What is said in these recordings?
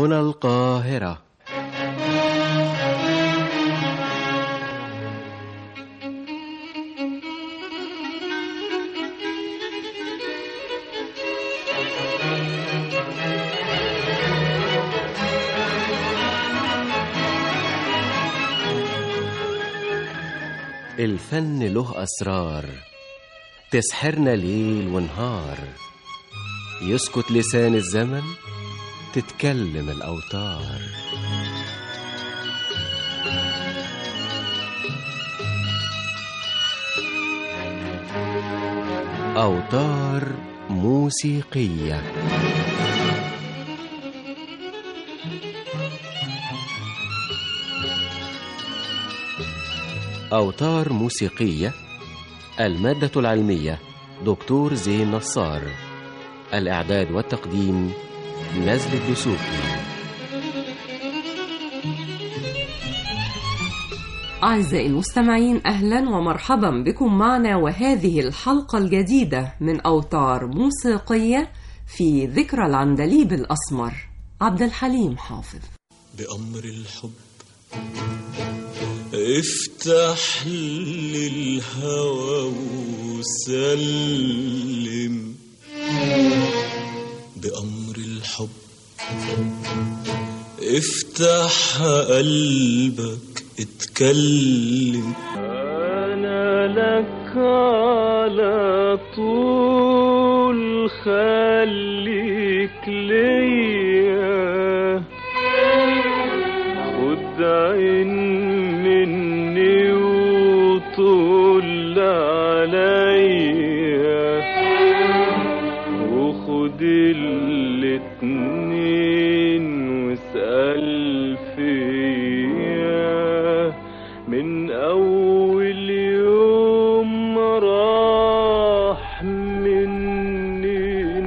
هنا القاهرة الفن له أسرار تسحرنا ليل ونهار يسكت لسان الزمن تتكلم الأوتار أوتار موسيقية أوتار موسيقية المادة العلمية دكتور زين نصار الإعداد والتقديم نزل الدسوقي أعزائي المستمعين أهلا ومرحبا بكم معنا وهذه الحلقة الجديدة من أوتار موسيقية في ذكرى العندليب الأسمر عبد الحليم حافظ بأمر الحب افتح لي الهوى وسلم بأمر الحب افتح قلبك اتكلم أنا لك على طول خليك ليا خد عين مني وطول عليا وخد الاتنين واسأل فيا من أول يوم راح مني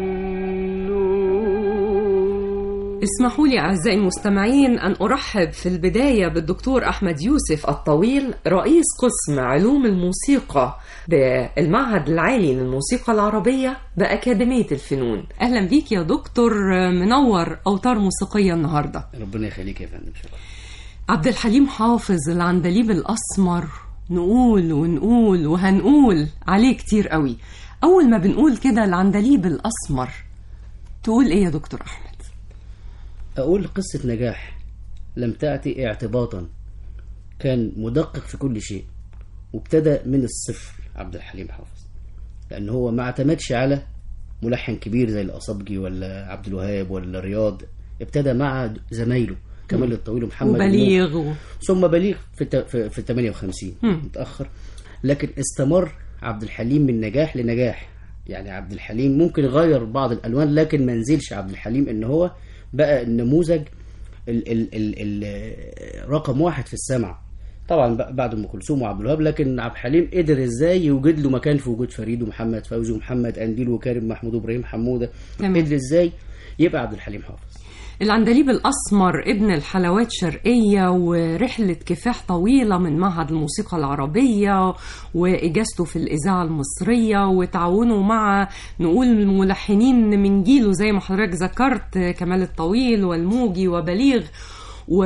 النور اسمحوا لي أعزائي المستمعين أن أرحب في البداية بالدكتور أحمد يوسف الطويل رئيس قسم علوم الموسيقى بالمعهد العالي للموسيقى العربية بأكاديمية الفنون أهلا بيك يا دكتور منور أوتار موسيقية النهاردة ربنا يخليك يا فندم شكرا عبد الحليم حافظ العندليب الأسمر نقول ونقول وهنقول عليه كتير قوي أول ما بنقول كده العندليب الأسمر تقول إيه يا دكتور أحمد؟ أقول قصة نجاح لم تأتي اعتباطا كان مدقق في كل شيء وابتدى من الصفر عبد الحليم حافظ لأن هو ما اعتمدش على ملحن كبير زي الأصبجي ولا عبد الوهاب ولا رياض ابتدى مع زمايله كمال الطويل ومحمد وبليغ و... ثم بليغ في الت... في, في 58 مم. متأخر لكن استمر عبد الحليم من نجاح لنجاح يعني عبد الحليم ممكن غير بعض الألوان لكن ما نزلش عبد الحليم إن هو بقى النموذج ال... ال... ال... ال... رقم واحد في السمع طبعا بقى بعد ام كلثوم وعبد الوهاب لكن عبد الحليم قدر ازاي يوجد له مكان في وجود فريد ومحمد فوزي ومحمد قنديل وكريم محمود وابراهيم حموده تمام. قدر ازاي يبقى عبد الحليم حافظ العندليب الأسمر ابن الحلوات شرقية ورحلة كفاح طويلة من معهد الموسيقى العربية وإجازته في الإذاعة المصرية وتعاونه مع نقول ملحنين من جيله زي ما حضرتك ذكرت كمال الطويل والموجي وبليغ و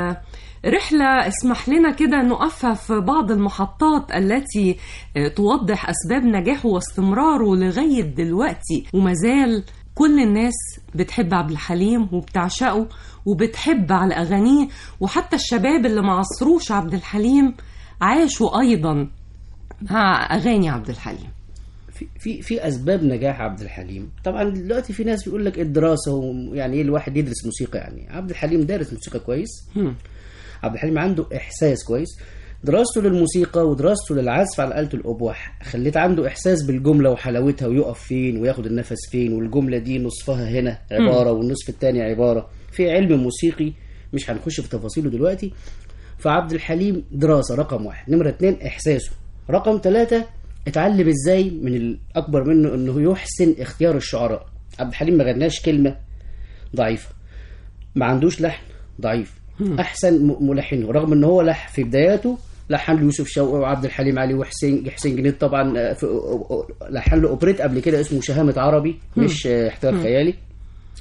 رحلة اسمح لنا كده نقفها في بعض المحطات التي توضح أسباب نجاحه واستمراره لغاية دلوقتي ومازال كل الناس بتحب عبد الحليم وبتعشقه وبتحب على أغانيه وحتى الشباب اللي ما عصروش عبد الحليم عاشوا أيضا مع أغاني عبد الحليم في في في اسباب نجاح عبد الحليم طبعا دلوقتي في ناس بيقول لك الدراسه ويعني ايه الواحد يدرس موسيقى يعني عبد الحليم دارس موسيقى كويس هم. عبد الحليم عنده احساس كويس دراسته للموسيقى ودراسته للعزف على آلة الأبوح خليت عنده إحساس بالجملة وحلاوتها ويقف فين وياخد النفس فين والجملة دي نصفها هنا عبارة والنصف التاني عبارة في علم موسيقي مش هنخش في تفاصيله دلوقتي فعبد الحليم دراسة رقم واحد نمرة اتنين إحساسه رقم ثلاثة اتعلم ازاي من الأكبر منه انه يحسن اختيار الشعراء عبد الحليم ما غناش كلمة ضعيفة ما عندوش لحن ضعيف احسن م- ملحن رغم ان هو لح في بداياته لحن له يوسف شوقي وعبد الحليم علي وحسين حسين جنيد طبعا آه، في- لحن له اوبريت قبل كده اسمه شهامة عربي مش آه، احترام خيالي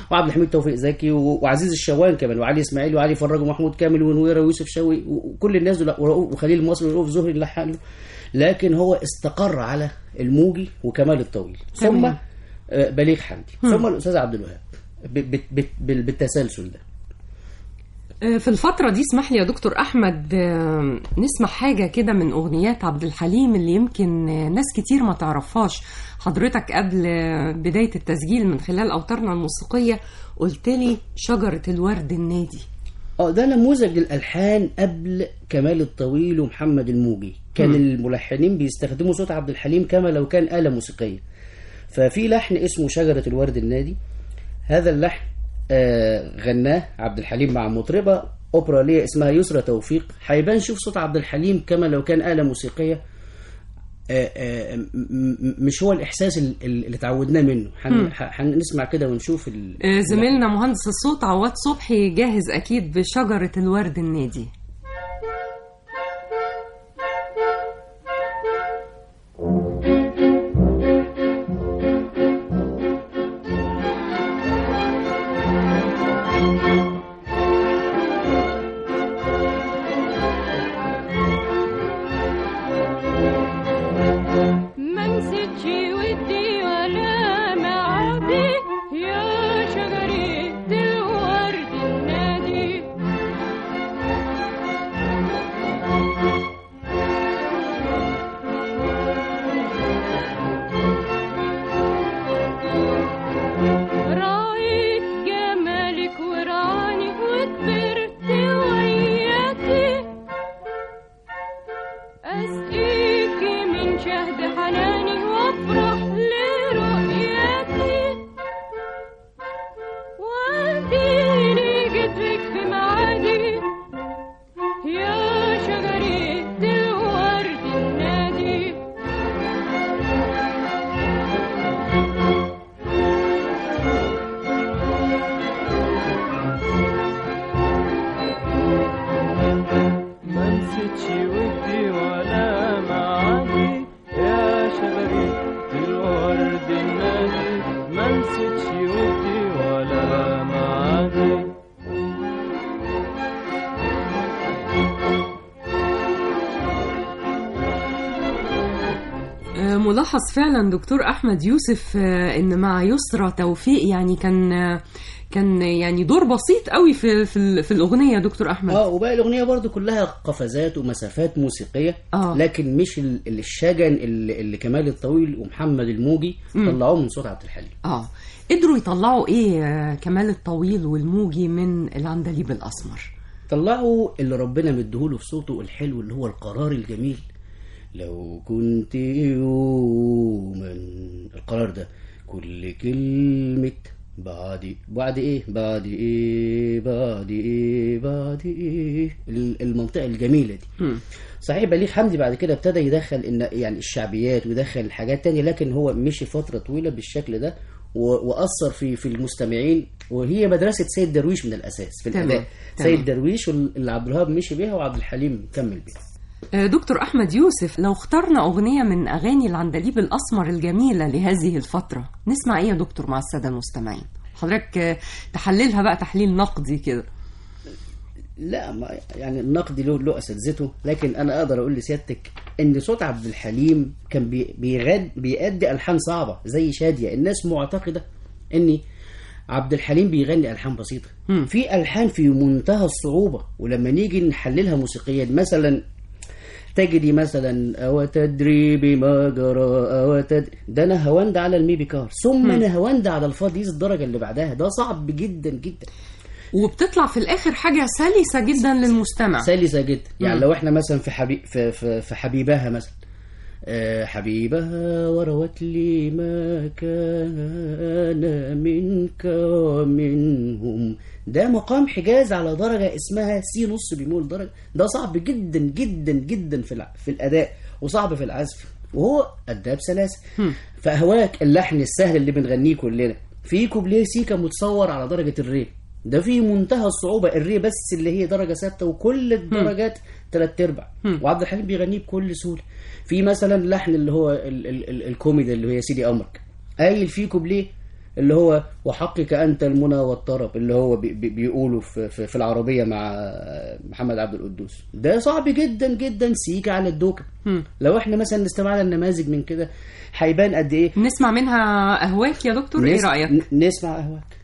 وعبد الحميد توفيق زكي و- وعزيز الشوان كمان وعلي اسماعيل وعلي فرج ومحمود كامل ونويره ويوسف شوقي و- وكل الناس دول ورؤوف- وخليل مصر ورؤوف زهري اللي لحن له لكن هو استقر على الموجي وكمال الطويل ثم تمام. آه، بليغ حمدي ثم الاستاذ عبد الوهاب ب- ب- ب- بال- بالتسلسل ده آه، في الفترة دي اسمح لي يا دكتور أحمد آه، نسمع حاجة كده من أغنيات عبد الحليم اللي يمكن آه، ناس كتير ما تعرفهاش حضرتك قبل آه، بداية التسجيل من خلال أوتارنا الموسيقية قلت لي شجرة الورد النادي اه ده نموذج للالحان قبل كمال الطويل ومحمد الموجي كان الملحنين بيستخدموا صوت عبد الحليم كما لو كان آلة موسيقية ففي لحن اسمه شجرة الورد النادي هذا اللحن آه غناه عبد الحليم مع مطربة أوبرا ليه اسمها يسرى توفيق هيبان شوف صوت عبد الحليم كما لو كان آلة موسيقية آه، آه، م- م- مش هو الإحساس ال- ال- اللي اتعودناه منه هن- ح- هنسمع كده ونشوف ال... آه، زميلنا مهندس الصوت عواد صبحي جاهز أكيد بشجرة الورد النادي ما نسيتش ودي ولا معادي يا شجرة الورد النادي رايت جمالك وراني وكبرت وياكي أسقيك من شهد حناني وأفرح لرؤيتي وأديني جدرك في معادي يا شجرة الورد النادي ما نسيتش ودي ولا معادي يا شجرة الورد النادي ما نسيتش ودي ولا معادي آه، ملاحظ فعلا دكتور احمد يوسف آه، ان مع يسرى توفيق يعني كان آه، كان يعني دور بسيط قوي في في, ال- في الاغنيه يا دكتور احمد اه وباقي الاغنيه برضو كلها قفزات ومسافات موسيقيه آه. لكن مش ال- ال- الشجن اللي, اللي كمال الطويل ومحمد الموجي طلعوه من صوت عبد الحليم اه قدروا يطلعوا ايه آه، كمال الطويل والموجي من العندليب الاسمر طلعوا اللي ربنا مديهوله في صوته الحلو اللي هو القرار الجميل لو كنت يوما القرار ده كل كلمة بعد بعد ايه بعد ايه بعد ايه بعد ايه ال- المنطقة الجميلة دي صحيح بليغ حمدي بعد كده ابتدى يدخل ان يعني الشعبيات ويدخل حاجات تانية لكن هو مشي فترة طويلة بالشكل ده و- واثر في في المستمعين وهي مدرسة سيد درويش من الاساس في تمام، الاداء تمام. سيد درويش واللي عبد الوهاب مشي بيها وعبد الحليم كمل بيها آه، دكتور احمد يوسف لو اخترنا اغنيه من اغاني العندليب الاسمر الجميله لهذه الفتره نسمع ايه يا دكتور مع الساده المستمعين حضرتك آه، تحللها بقى تحليل نقدي كده لا ما يعني النقد له له اساتذته لكن انا اقدر اقول لسيادتك ان صوت عبد الحليم كان بي- بيغاد بيأدي الحان صعبه زي شاديه الناس معتقده ان عبد الحليم بيغني الحان بسيطه في الحان في منتهى الصعوبه ولما نيجي نحللها موسيقيا مثلا تجري مثلا أو تدري بما جرى أو تدري ده نهواند على الميبيكار ثم نهواند على الفاديز الدرجة اللي بعدها ده صعب جدا جدا وبتطلع في الاخر حاجه سلسه جدا للمستمع سلسة جدا يعني لو احنا مثلا في حبيب في, في, في حبيبها مثلا آه، حبيبها وروت لي ما كان منك ومنهم ده مقام حجاز على درجة اسمها سي نص بيمول درجة ده صعب جدا جدا جدا في الع- في الأداء وصعب في العزف وهو أداه بسلاسة فأهواك اللحن السهل اللي بنغنيه كلنا في كوبليه سيكا متصور على درجة الري ده في منتهى الصعوبة الري بس اللي هي درجة ثابتة وكل الدرجات تلات ارباع وعبد الحليم بيغنيه بكل سهولة في مثلا لحن اللي هو ال ال ال الكوميدي اللي هي سيدي أمرك قايل فيه كوبليه اللي هو وحقك انت المنى والطرب اللي هو بي بي بيقوله في, في, في العربيه مع محمد عبد القدوس ده صعب جدا جدا سيكا على الدوكه لو احنا مثلا استمعنا النماذج من كده هيبان قد ايه نسمع منها أهواك يا دكتور إيه نس- رأيك؟ ن- نسمع اهواك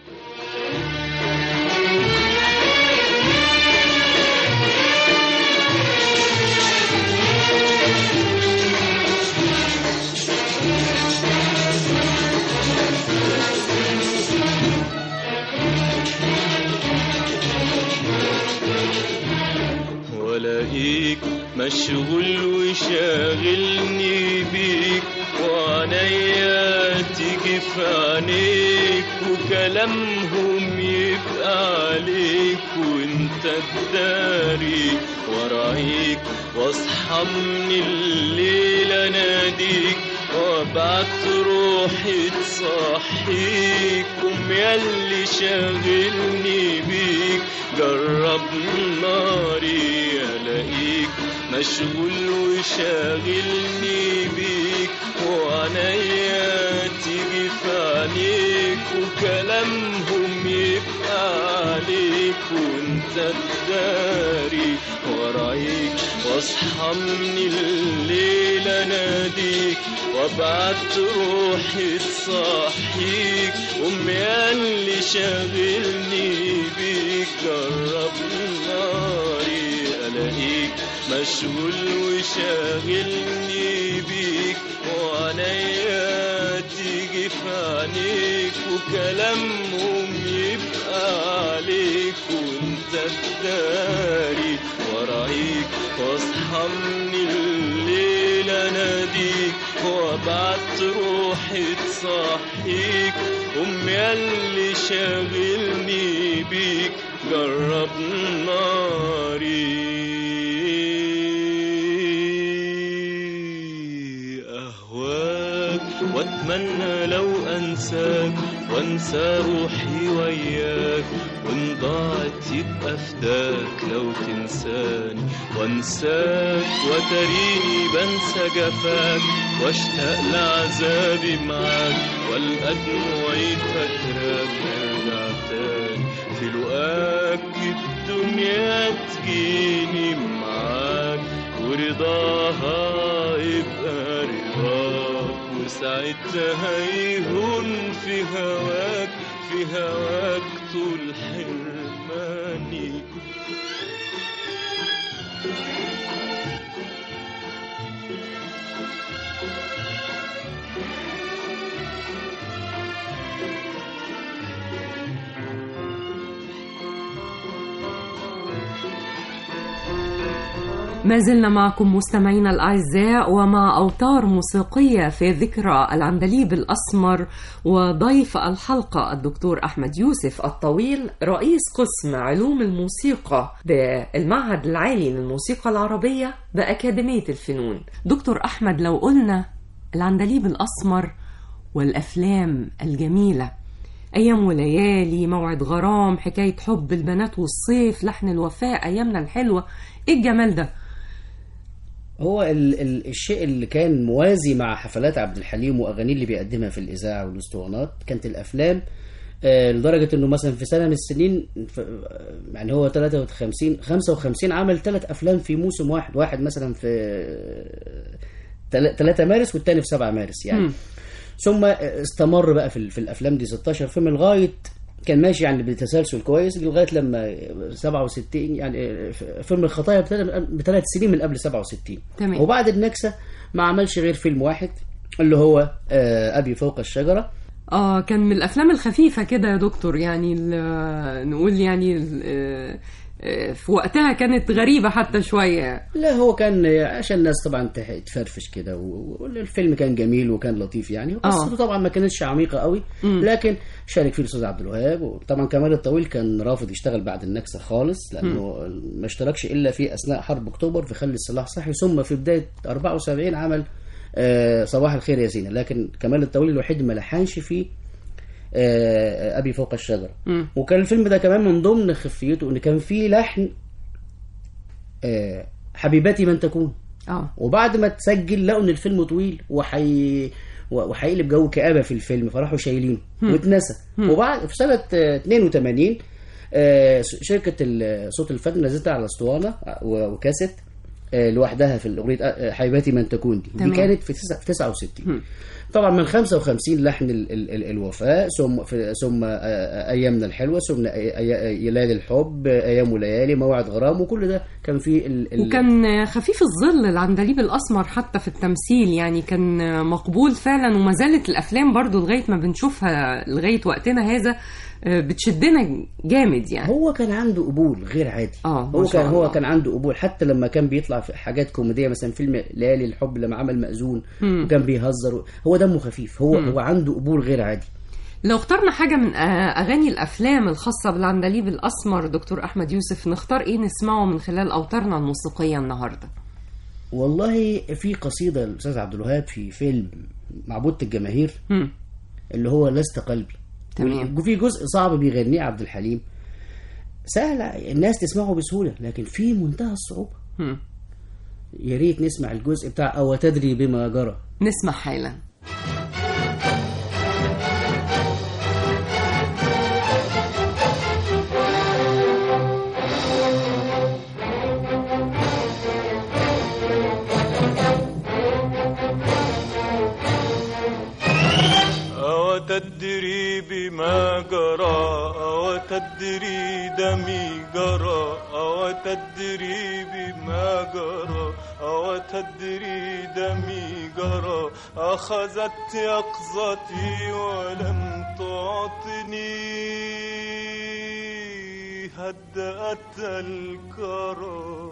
والاقيك مشغول وشاغلني بيك وعنيا تيجي في عينيك وكلامهم يبقى عليك وانت تداري ورايك واصحى من الليل اناديك وابعت روحي تصحيك قوم ياللي شاغلني بيك جرب ناري الاقيك مشغول وشاغلني بيك وعنيا تيجي في عينيك وكلامهم يبقى عليك وانت تداري ورايك واصحى من الليل اناديك وابعت روحي تصحيك امي اللي شاغلني بيك جرب ناري الاقيك مشغول وشاغلني بيك وعنيا تيجي في عينيك وكلامهم يبقى عليك وانت تداري ورايك واصحى من الليل اناديك وابعت روحي تصحيك امي اللي شاغلني بيك جرب ناري اهواك واتمنى لو انساك وانسى روحي وياك وان ضاعت يبقى فداك لو تنساني وانساك وتريني بنسى جفاك واشتاق لعذابي معاك والقى دموعي فاكراك ارجع تاني في لقاك الدنيا تجيني معاك ورضاها يبقى رضاك وساعتها يهون في هواك في هواك طول حرماني ما زلنا معكم مستمعينا الأعزاء ومع أوتار موسيقية في ذكرى العندليب الأسمر وضيف الحلقة الدكتور أحمد يوسف الطويل رئيس قسم علوم الموسيقى بالمعهد العالي للموسيقى العربية بأكاديمية الفنون دكتور أحمد لو قلنا العندليب الأسمر والأفلام الجميلة أيام وليالي موعد غرام حكاية حب البنات والصيف لحن الوفاء أيامنا الحلوة إيه الجمال ده هو ال ال الشيء اللي كان موازي مع حفلات عبد الحليم واغانيه اللي بيقدمها في الاذاعه والاسطوانات كانت الافلام آه، لدرجه انه مثلا في سنه من السنين ف- يعني هو 53 55 عمل ثلاث افلام في موسم واحد واحد مثلا في 3 مارس والتاني في 7 مارس يعني مم. ثم استمر بقى في, في الافلام دي 16 فيلم لغايه كان ماشي يعني بتسلسل كويس لغايه لما 67 يعني فيلم الخطايا ابتدى بثلاث سنين من قبل 67 تمام. وبعد النكسه ما عملش غير فيلم واحد اللي هو آه، ابي فوق الشجره اه كان من الافلام الخفيفه كده يا دكتور يعني ال- نقول يعني ال- آه، آه، في وقتها كانت غريبه حتى شويه لا هو كان عشان الناس طبعا تح- تفرفش كده و- والفيلم كان جميل وكان لطيف يعني وقصته طبعا ما كانتش عميقه قوي لكن شارك فيه الاستاذ عبد الوهاب وطبعا كمال الطويل كان رافض يشتغل بعد النكسه خالص لانه ما اشتركش الا في اثناء حرب اكتوبر في خلي السلاح صحي ثم في بدايه 74 عمل آه، صباح الخير يا زينه لكن كمال الطويل الوحيد ما لحنش فيه آه، ابي فوق الشجره مم. وكان الفيلم ده كمان من ضمن خفيته ان كان فيه لحن آه، حبيبتي من تكون اه وبعد ما تسجل لقوا ان الفيلم طويل وحي و- وهيقلب جو كآبة في الفيلم فراحوا شايلينه واتنسى وبعد في سنة آه، 82 آه، ش- شركة ال- صوت الفن نزلتها على اسطوانة و- وكاسيت آه، لوحدها في أغنية آه، حبيبتي من تكون دي تمام. دي كانت في تسعة- في 69 طبعا من 55 لحن ال- ال- ال- الوفاء ثم في- ثم آه، آه، ايامنا الحلوه ثم آه، آه، ليالي الحب آه، ايام وليالي موعد غرام وكل ده كان فيه ال- ال- وكان خفيف الظل العندليب الأسمر حتى في التمثيل يعني كان مقبول فعلا وما زالت الأفلام برضو لغاية ما بنشوفها لغاية وقتنا هذا آه، بتشدنا جامد يعني هو كان عنده قبول غير عادي آه، ما هو شاء كان هو الله. كان عنده قبول حتى لما كان بيطلع في حاجات كوميديه مثلا فيلم ليالي الحب لما عمل مأذون وكان بيهزر هو دمه خفيف هو هو عنده قبول غير عادي لو اخترنا حاجة من آه، أغاني الأفلام الخاصة بالعندليب الأسمر دكتور أحمد يوسف نختار إيه نسمعه من خلال أوتارنا الموسيقية النهاردة والله في قصيده الاستاذ عبد الوهاب في فيلم معبودة الجماهير مم. اللي هو لست قلبي تمام. وفي جزء صعب بيغنيه عبد الحليم سهل الناس تسمعه بسهولة لكن في منتهى الصعوبة مم. يا ريت نسمع الجزء بتاع أو تدري بما جرى نسمع حالا أو تدري بما جرى أو تدري دمي جرى أو تدري بما جرى أو تدري دمي جرى أخذت يقظتي ولم تعطني هدأت الكرى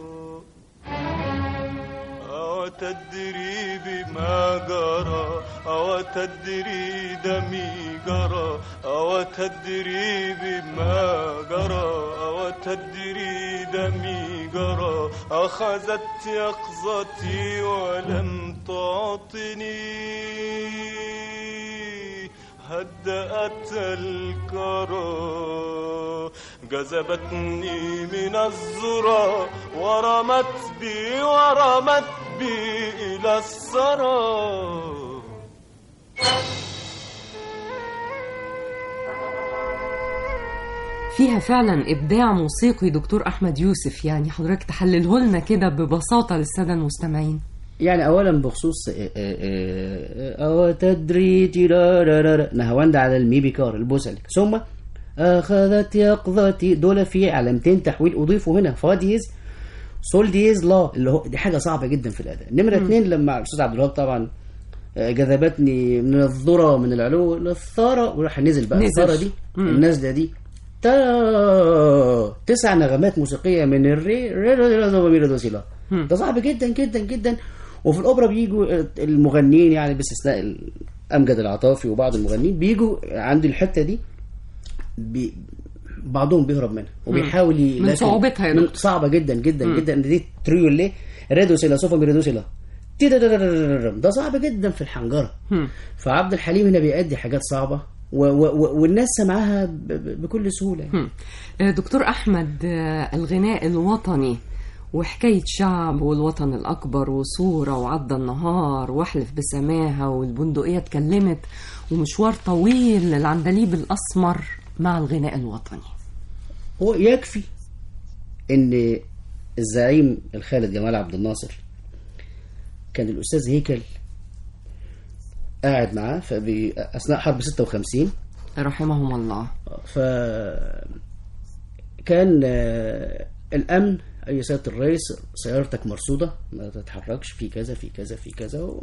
أو تدري بما جرى أو تدري دمي جرى أو تدري بما جرى أو تدري دمي جرى أخذت يقظتي ولم تعطني هدأت الكرى جذبتني من الذرى ورمت بي ورمت بي إلى الثرى فيها فعلا إبداع موسيقي دكتور أحمد يوسف يعني حضرتك تحلله لنا كده ببساطة للسادة المستمعين يعني أولا بخصوص آه، آه، آه، أو تدري تيرارارارا، نهاوند على المي بيكار البوسلك ثم أخذت يقظتي دول في علامتين تحويل أضيفوا هنا فا ديز سول ديز لا اللي هو دي حاجة صعبة جدا في الأداء نمرة اتنين لما الأستاذ عبد الوهاب طبعا آه، جذبتني من الذرة من العلو للثرى وراح نزل بقى نزل. الثرى دي النازلة دي تا تسع نغمات موسيقية من الري ري ري ري دو مي ري دو سي لا ده صعب جدا جدا جدا وفي الأوبرا بيجوا المغنيين يعني باستثناء أمجد العطافي وبعض المغنيين بيجوا عند الحتة دي بي بعضهم بيهرب منها وبيحاول ي- من لكن- صعوبتها يا من دكتور. صعبة جدا جدا جدا دي تريو ليه ريدو سيلا صوفا مي ريدو سيلا تي دا دا دا دا دا دا. ده صعب جدا في الحنجرة فعبد الحليم هنا بيأدي حاجات صعبة و و و والناس سمعها ب- ب- بكل سهولة يعني. آه، دكتور أحمد آه، الغناء الوطني وحكاية شعب والوطن الأكبر وصورة وعدى النهار واحلف بسماها والبندقية اتكلمت ومشوار طويل للعندليب الأسمر مع الغناء الوطني هو يكفي ان الزعيم الخالد جمال عبد الناصر كان الاستاذ هيكل قاعد معاه فبي- اثناء حرب 56 رحمهم الله ف كان آه، الامن اي سياده الرئيس سيارتك مرصوده ما تتحركش في كذا في كذا في كذا و...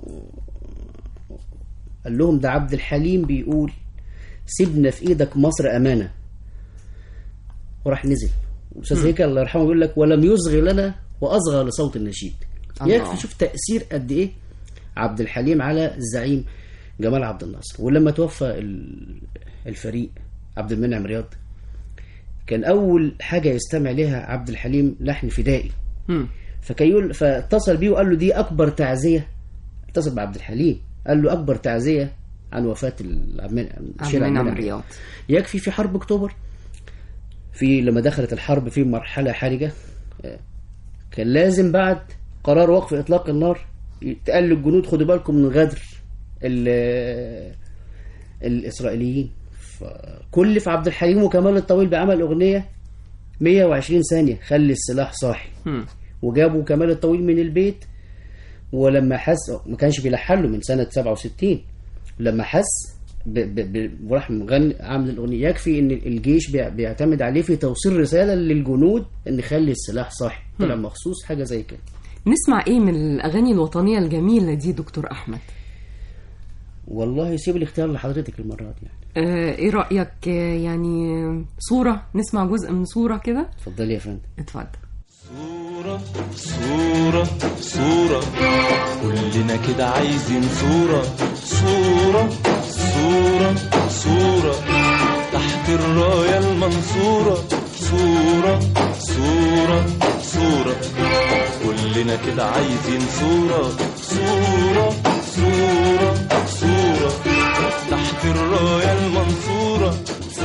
قال لهم ده عبد الحليم بيقول سيبنا في ايدك مصر امانه وراح نزل استاذ هيكل الله يرحمه بيقول لك ولم يصغي لنا واصغى لصوت النشيد الله. يكفي شوف تاثير قد ايه عبد الحليم على الزعيم جمال عبد الناصر ولما توفى ال- الفريق عبد المنعم رياض كان اول حاجه يستمع لها عبد الحليم لحن فدائي مم. فكان يقول فاتصل بيه وقال له دي اكبر تعزيه اتصل بعبد الحليم قال له اكبر تعزيه عن وفاه ال- عبد المنعم عبد الشيخ المنعم المنعم. رياض يكفي في حرب اكتوبر في لما دخلت الحرب في مرحله حرجه آه، كان لازم بعد قرار وقف اطلاق النار يتقال للجنود خدوا بالكم من غدر ال- الاسرائيليين فكلف عبد الحليم وكمال الطويل بعمل اغنيه 120 ثانيه خلي السلاح صاحي هم. وجابوا كمال الطويل من البيت ولما حس ما كانش بيلحن له من سنه 67 لما حس ب... ب... ب... وراح مغني عامل الاغنيه يكفي ان الجيش بي... بيعتمد عليه في توصيل رساله للجنود ان خلي السلاح صاحي طلع مخصوص حاجه زي كده نسمع ايه من الاغاني الوطنيه الجميله دي دكتور احمد والله سيب الاختيار لحضرتك المره دي يعني آه ايه رايك آه، يعني صوره نسمع جزء من صوره كده اتفضلي يا فندم اتفضل صورة صورة صورة كلنا كده عايزين صورة صورة صورة صورة تحت الراية المنصورة صورة صورة صورة كلنا كده عايزين صورة صورة صورة صورة تحت الراية المنصورة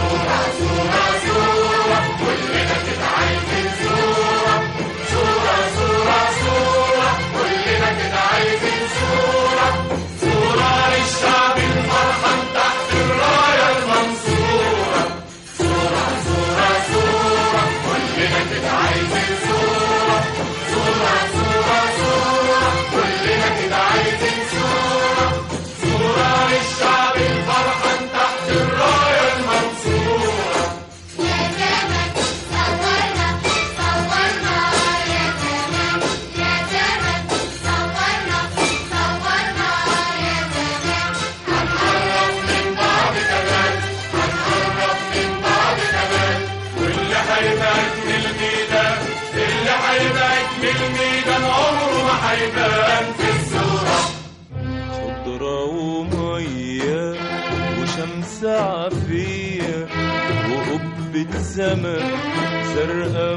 خضرة ومية وشمس عافية وقبة سما زرقاء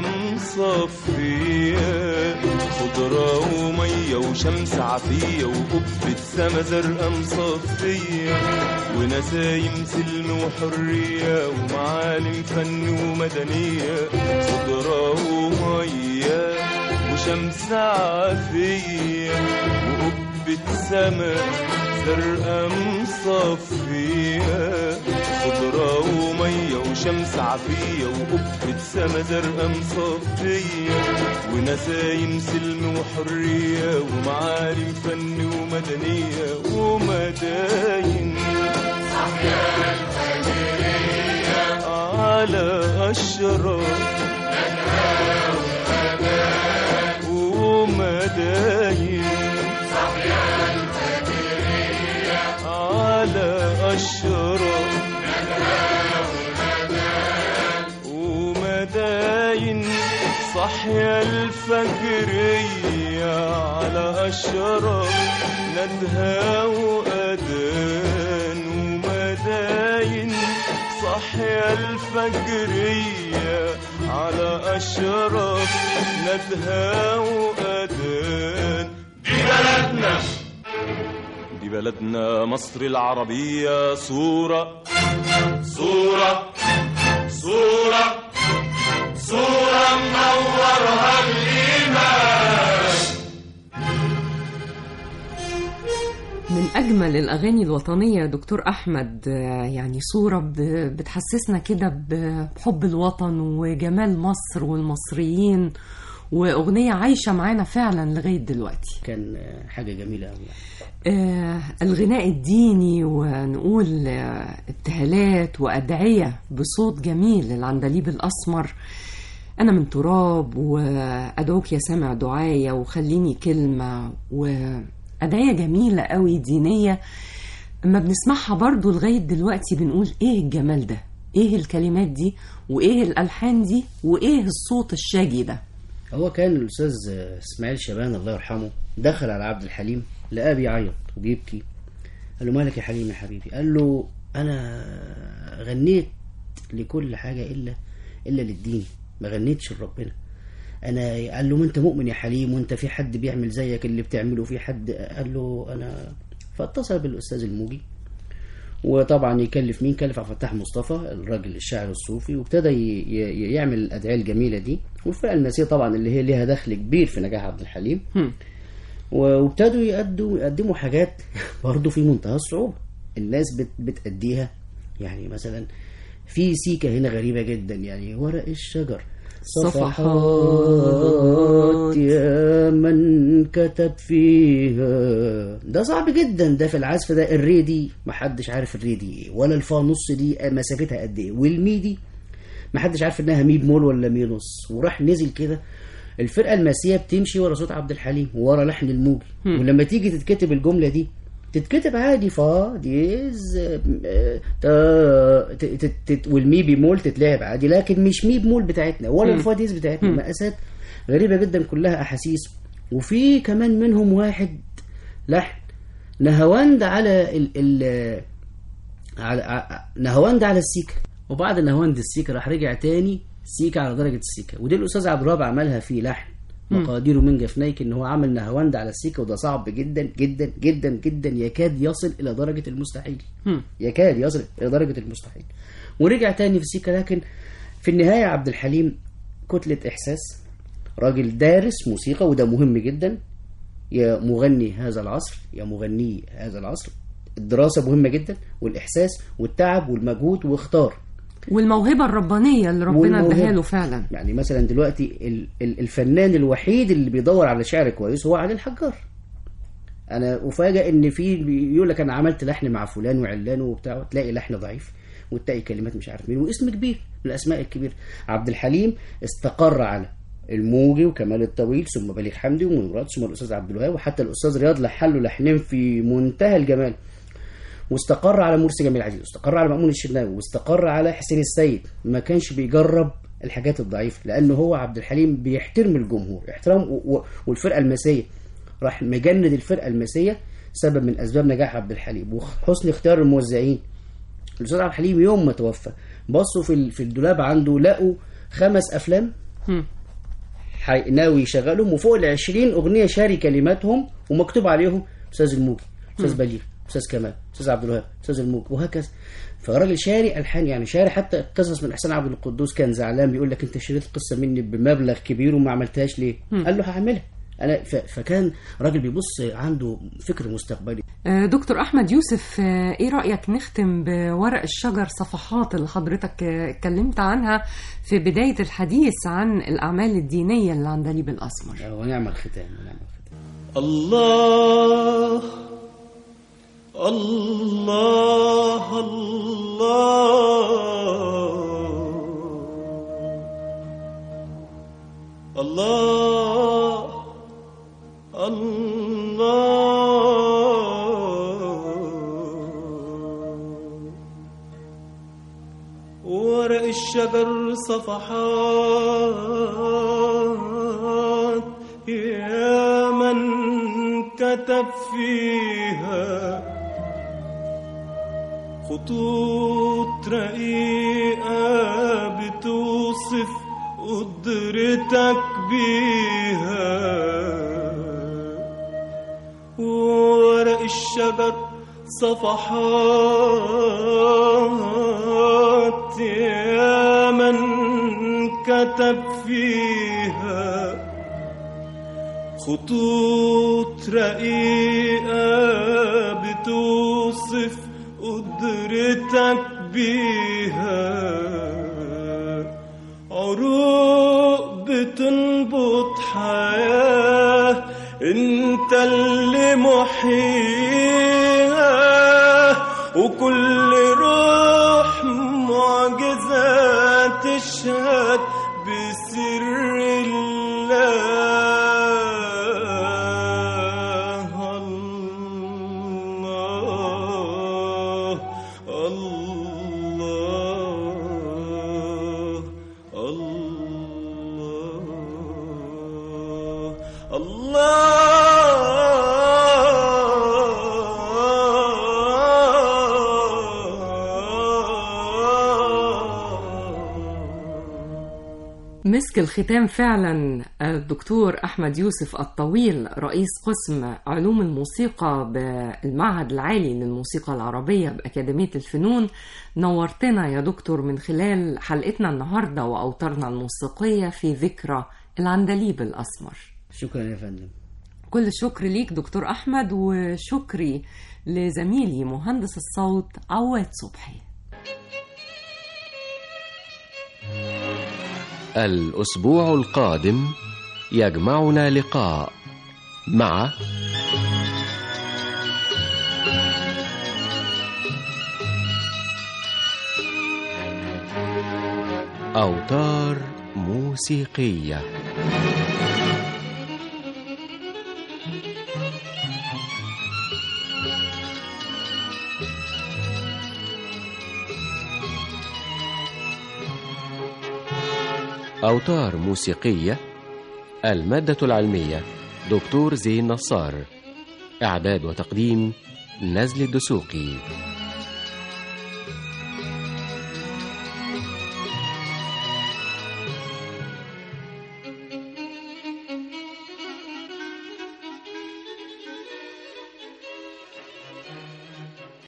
مصفية خضرة ومية وشمس عافية وقبة سما زرقاء مصفية ونسايم سلم وحرية ومعالم فن ومدنية خضرة ومية وشمس عافية وقبة سما زرقاء مصفية خضرة ومية وشمس عافية وقبة سما زرقاء مصفية ونسايم سلم وحرية ومعالم فن ومدنية ومداين على أشرار ومداين على أشرار ومداين صحيا الفجرية على أشرار ندها وأذان ومداين صحيا الفجرية على أشرار ندها وأذان دي بلدنا دي بلدنا مصر العربية صورة صورة صورة صورة منورها الإيمان من أجمل الأغاني الوطنية يا دكتور أحمد آه، يعني صورة ب- بتحسسنا كده ب- بحب الوطن وجمال مصر والمصريين وأغنية عايشة معانا فعلا لغاية دلوقتي كان آه، حاجه جميله قوي آه الغناء الديني ونقول آه ابتهالات وأدعية بصوت جميل العندليب الأسمر أنا من تراب وأدعوك يا سامع دعايا وخليني كلمة وأدعية جميلة قوي دينية اما بنسمعها برضو لغاية دلوقتي بنقول ايه الجمال ده ايه الكلمات دي وايه الألحان دي وايه الصوت الشاجي ده هو كان الاستاذ اسماعيل شبان الله يرحمه دخل على عبد الحليم لقاه بيعيط وبيبكي قال له مالك يا حليم يا حبيبي قال له انا غنيت لكل حاجه الا الا للدين ما غنيتش لربنا انا قال له ما انت مؤمن يا حليم وانت في حد بيعمل زيك اللي بتعمله في حد قال له انا فاتصل بالاستاذ الموجي وطبعا يكلف مين كلف عبد الفتاح مصطفى الراجل الشاعر الصوفي وابتدى ي- ي- يعمل الادعيه الجميله دي والفرقه الماسيه طبعا اللي هي ليها دخل كبير في نجاح عبد الحليم هم. وابتدوا يقدموا يقدموا حاجات برضه في منتهى الصعوبة الناس بت بتأديها يعني مثلا في سيكة هنا غريبة جدا يعني ورق الشجر صفحات يا من كتب فيها ده صعب جدا ده في العزف ده الري دي محدش عارف الري دي ايه ولا الفا نص دي مسافتها قد ايه والمي دي محدش عارف انها مي بمول ولا مي نص وراح نزل كده الفرقه الماسيه بتمشي ورا صوت عبد الحليم ورا لحن الموجي ولما تيجي تتكتب الجمله دي تتكتب عادي فا ديز آه، تا ت- ت- ت- والمي بيمول تتلعب عادي لكن مش مي بمول بتاعتنا ولا الفا ديز بتاعتنا مقاسات غريبه جدا كلها احاسيس وفي كمان منهم واحد لحن نهواند على ال ال على ع- نهواند على السيكا وبعد نهواند السيكا راح رجع تاني سيكا على درجة السيكا ودي الأستاذ عبد الوهاب عملها في لحن مقاديره من جفنيك ان هو عمل نهواند على السيكا وده صعب جدا جدا جدا جدا يكاد يصل الى درجة المستحيل يكاد يصل الى درجة المستحيل ورجع تاني في السيكا لكن في النهاية عبد الحليم كتلة إحساس راجل دارس موسيقى وده مهم جدا يا مغني هذا العصر يا مغني هذا العصر الدراسة مهمة جدا والإحساس والتعب والمجهود واختار والموهبة الربانية اللي ربنا والموهبة. اداها له فعلا يعني مثلا دلوقتي ال- ال- الفنان الوحيد اللي بيدور على شعر كويس هو علي الحجار انا افاجئ ان في بيقول لك انا عملت لحن مع فلان وعلان وبتاع تلاقي لحن ضعيف وتلاقي كلمات مش عارف مين واسم كبير من الاسماء الكبيره عبد الحليم استقر على الموجي وكمال الطويل ثم بليغ حمدي ومراد ثم الاستاذ عبد الوهاب وحتى الاستاذ رياض لحن له لحنين في منتهى الجمال واستقر على مرسي جميل عزيز واستقر على مأمون الشناوي واستقر على حسين السيد ما كانش بيجرب الحاجات الضعيفة لأنه هو عبد الحليم بيحترم الجمهور احترام و- و- والفرقة الماسية راح مجند الفرقة الماسية سبب من أسباب نجاح عبد الحليم وحسن اختيار الموزعين الأستاذ عبد الحليم يوم ما توفى بصوا في ال- في الدولاب عنده لقوا خمس أفلام حي- ناوي يشغلهم وفوق ال 20 اغنيه شاري كلماتهم ومكتوب عليهم استاذ الموجي استاذ بليغ استاذ كمال استاذ عبد الوهاب استاذ الموجي وهكذا فراجل شاري الحان يعني شاري حتى قصص من احسان عبد القدوس كان زعلان بيقول لك انت شريت قصه مني بمبلغ كبير وما عملتهاش ليه؟ قال له هعملها انا ف... فكان راجل بيبص عنده فكر مستقبلي آه، دكتور احمد يوسف آه، ايه رايك نختم بورق الشجر صفحات اللي حضرتك آه، اتكلمت عنها في بدايه الحديث عن الاعمال الدينيه اللي عند ليب الاسمر ونعم الختام ونعم الختام الله الله الله الله الله ورق الشجر صفحات يا من كتب فيها خطوط رقيقة بتوصف قدرتك بيها ورق الشجر صفحات يا من كتب فيها خطوط رقيقة بتوصف قدرتك بيها عروق بتنبض حياة انت اللي محييها وكل روح معجزة تشهد بسر الله الله الله الله الله مسك الختام فعلا الدكتور احمد يوسف الطويل رئيس قسم علوم الموسيقى بالمعهد العالي للموسيقى العربيه باكاديميه الفنون نورتنا يا دكتور من خلال حلقتنا النهارده واوتارنا الموسيقيه في ذكرى العندليب الاسمر شكرا يا فندم كل الشكر ليك دكتور أحمد وشكري لزميلي مهندس الصوت عواد صبحي الأسبوع القادم يجمعنا لقاء مع أوتار موسيقية أوتار موسيقية المادة العلمية دكتور زين نصار إعداد وتقديم نزل الدسوقي